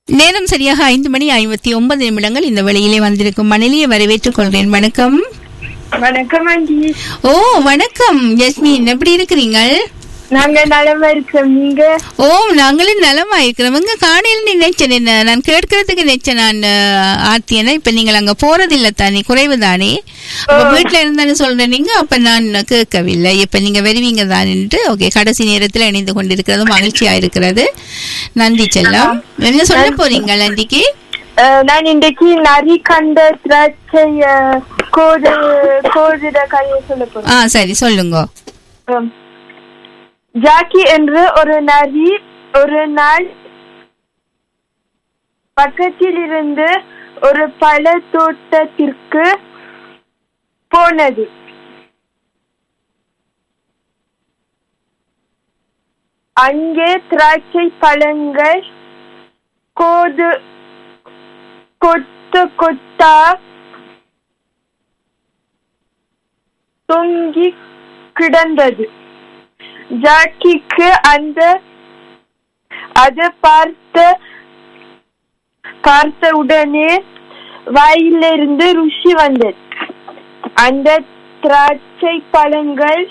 நேரம் சரியாக ஐந்து மணி ஐம்பத்தி ஒன்பது நிமிடங்கள் இந்த வெளியிலே வந்திருக்கும் மணலியை வரவேற்றுக் கொள்கிறேன் வணக்கம் வணக்கம் ஆண்டி ஓ வணக்கம் ஜஸ்மின் எப்படி இருக்கிறீங்கள் நாங்க நலமா இருக்கிறோம் நீங்க ஓ நாங்களும் நலமா இருக்கிறவங்க காணையில் நினைச்சேன் என்ன நான் கேட்கறதுக்கு நினைச்சேன் நான் அஹ், ஆர்த்தியனா இப்ப நீங்கள் அங்க போறதில்ல தானே குறைவு தானே அப்ப வீட்டுல இருந்தானே சொல்றேன் நீங்க அப்ப நான் கேட்கவில்லை இப்ப நீங்க வருவீங்க தானேன்ட்டு ஓகே கடைசி நேரத்துல இணைந்து கொண்டிருக்கிறது மகிழ்ச்சியா இருக்கிறது நன்றி செல்லம் என்ன சொல்ல போறீங்க நன்றிக்கு அஹ், நான் இன்றைக்கு நரி கண்ட திராட்சை அஹ், கோது கோதுட கதையை சொல்ல போறேன் ஆ சரி சொல்லுங்க ஆம். ஜாக்கி என்று ஒரு நரி ஒரு நாள் பக்கத்தில் இருந்து ஒரு பழ தோட்டத்திற்கு போனது அங்கே திராட்சை பழங்கள் கோது கொத்து கொத்தா தொங்கி கிடந்தது ஜாக்கிக்கு அந்த அது பார்த்த பார்த்த உடனே வாயிலிருந்து ருசி வந்தது அந்த திராட்சை பழங்கள்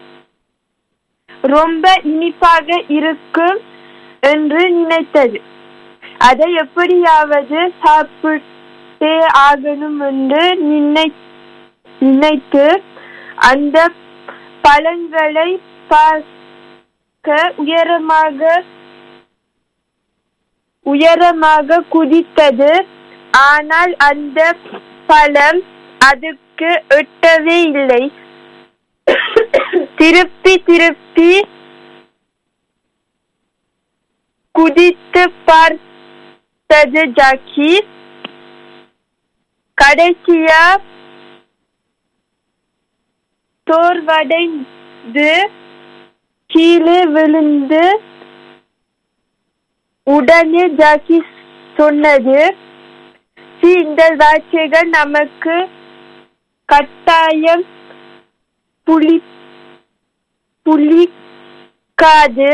ரொம்ப இனிப்பாக இருக்கும் என்று நினைத்தது அதை எப்படியாவது சாப்பிட்டே ஆகணும் என்று நினை நினைத்து அந்த பழங்களை பார்க்க உயரமாக உயரமாக குதித்தது ஆனால் அந்த பழம் அதுக்கு எட்டவே இல்லை திருப்பி திருப்பி குதித்து பார்த்தது ஜாக்கி கடைசியா தோர்வடைந்து கீழே விழுந்து உடனே ஜாக்கி சொன்னது "சீ, இந்த திராட்சைகள் நமக்கு கட்டாயம் புளி புளிக்காது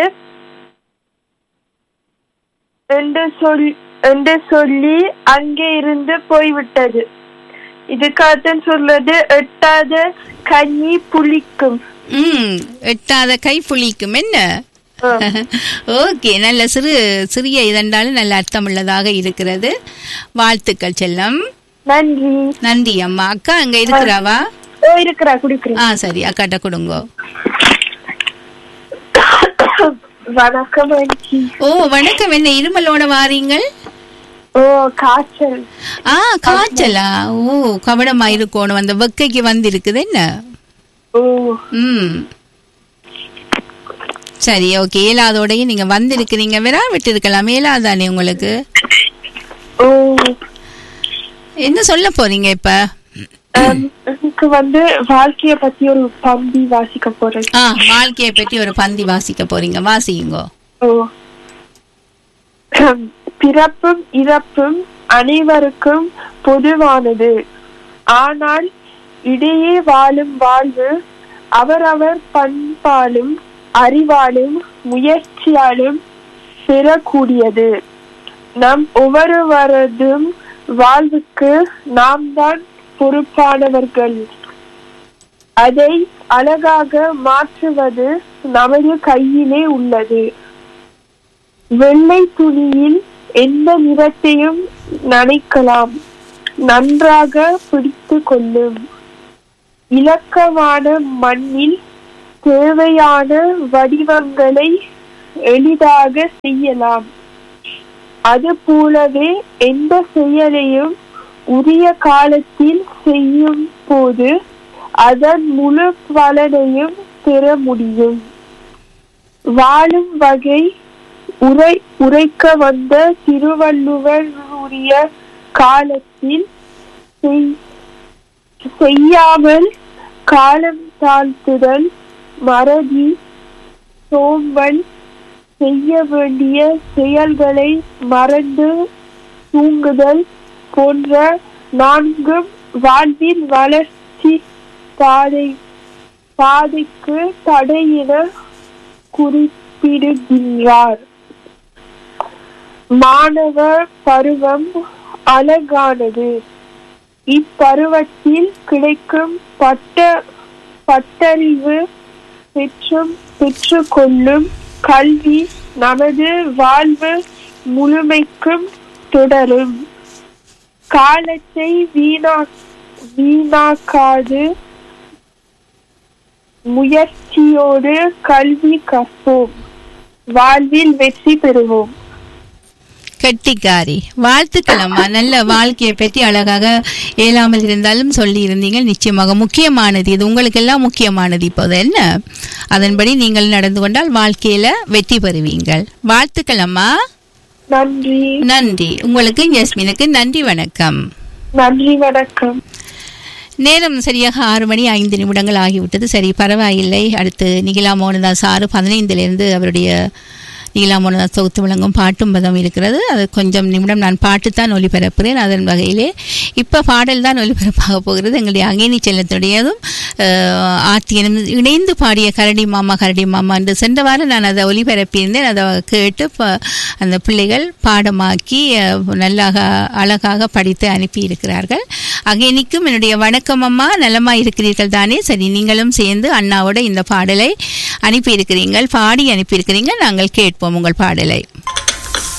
என்று சொல் என்று சொல்லி அங்கே இருந்து போய்விட்டது இதுக்காகத்தான் சொல்றது எட்டாத கனி புளிக்கும் ம் எட்டாத கை புளிக்கும் என்ன ஆ. ஓகே நல்ல சிறு சிறிய இதென்றாலும் நல்ல அர்த்தமுள்ளதாக இருக்கிறது வாழ்த்துக்கள் செல்லம் நன்றி நன்றி அம்மா அக்கா அங்க இருக்கிறாவா ஓ இருக்கிறா குடிக்கிறேன் ஆ சரி அக்காட்ட கொடுங்க வணக்கம் ஆண்டி ஓ வணக்கம் என்ன இருமலோட வாரீங்கள் ஓ காய்ச்சல் ஆ காய்ச்சலா ஓ கவனமா இருக்கணும் அந்த வெக்கைக்கு வந்து இருக்குது என்ன ஓ ம் சரி ஓகே ஏழாதோடய நீங்க வந்திருக்கிறீங்க வேற விட்டு இருக்கலாம் ஏழாதானே உங்களுக்கு ஓ என்ன சொல்ல போறீங்க இப்ப um, எனக்கு வந்து வாழ்க்கைய பத்தி ஒரு பந்தி வாசிக்க போறேன் ஆ வாழ்க்கையை பற்றி ஒரு பந்தி வாசிக்க போறீங்க வாசிங்க ஓ Um, பிறப்பும் இறப்பும் அனைவருக்கும் பொதுவானது ஆனால் இடையே வாழும் வாழ்வு அவரவர் பண்பாலும் அறிவாலும் முயற்சியாலும் பெறக்கூடியது நம் ஒவ்வொருவரதும் வாழ்வுக்கு நாம் தான் பொறுப்பானவர்கள் அதை அழகாக மாற்றுவது நமது கையிலே உள்ளது வெள்ளை துணியில் எந்த நிறத்தையும் நனைக்கலாம் நன்றாக பிடித்து கொள்ளும் இலக்கமான மண்ணில் தேவையான வடிவங்களை எளிதாக செய்யலாம் அது போலவே எந்த செயலையும் உரிய காலத்தில் செய்யும் போது அதன் முழு பலனையும் பெற முடியும் வாழும் வகை உரை உரைக்க வந்த திருவள்ளுவருடைய காலத்தில் செய்- செய்யாமல் காலம் தாழ்த்துதல் மறதி சோம்பல் செய்ய வேண்டிய செயல்களை மறந்து தூங்குதல் போன்ற நான்கும் வாழ்வின் வளர்ச்சி பாதை பாதைக்கு தடை என குறிப்பிடுகின்றார் மாணவ பருவம் அழகானது இப்பருவத்தில் கிடைக்கும் பட்ட பட்டறிவு பெற்றும் பெற்றுக்கொள்ளும் கல்வி நமது வாழ்வு முழுமைக்கும் தொடரும் காலத்தை வீணா வீணாக்காது முயற்சியோடு கல்வி கற்போம் வாழ்வில் வெற்றி பெறுவோம் கெட்டிக்காரி வாழ்த்துக்கள் அம்மா நல்ல வாழ்க்கையை பற்றி அழகாக இயலாமல் இருந்தாலும் சொல்லி இருந்தீங்க நிச்சயமாக முக்கியமானது இது உங்களுக்கெல்லாம் முக்கியமானது இப்போது என்ன அதன்படி நீங்கள் நடந்து கொண்டால் வாழ்க்கையில வெற்றி பெறுவீங்கள் வாழ்த்துக்கள் அம்மா நன்றி நன்றி உங்களுக்கு ஜஸ்மினுக்கு நன்றி வணக்கம் நன்றி வணக்கம் நேரம் சரியாக ஆறு மணி ஐந்து நிமிடங்கள் ஆகிவிட்டது சரி பரவாயில்லை அடுத்து நிகிலா மோகனதாஸ் ஆறு பதினைந்திலிருந்து அவருடைய நிகிலா மோகனதாஸ் தொகுத்து வழங்கும் பாட்டும் பதம் இருக்கிறது அது கொஞ்சம் நிமிடம் நான் பாட்டுத்தான் ஒளிபரப்புகிறேன் அதன் வகையிலே இப்போ பாடல் தான் ஒளிபரப்பாக போகிறது எங்களுடைய அங்கேனி செல்லத்துடையதும் அஹ், ஆர்த்தியனும் இணைந்து பாடிய கரடி மாமா கரடி மாமா என்று சென்ற வாரம் நான் அதை ஒளிபரப்பியிருந்தேன் அதை கேட்டு ப- அந்த பிள்ளைகள் பாடமாக்கி அஹ், நல்லாக அழகாக படித்து அனுப்பி இருக்கிறார்கள் அகேனிக்கும் என்னுடைய வணக்கம் அம்மா நலமா இருக்கிறீர்கள் தானே சரி நீங்களும் சேர்ந்து அண்ணாவோட இந்த பாடலை அனுப்பியிருக்கிறீர்கள் பாடி அனுப்பியிருக்கிறீங்க நாங்கள் கேட்போம் உங்கள் பாடலை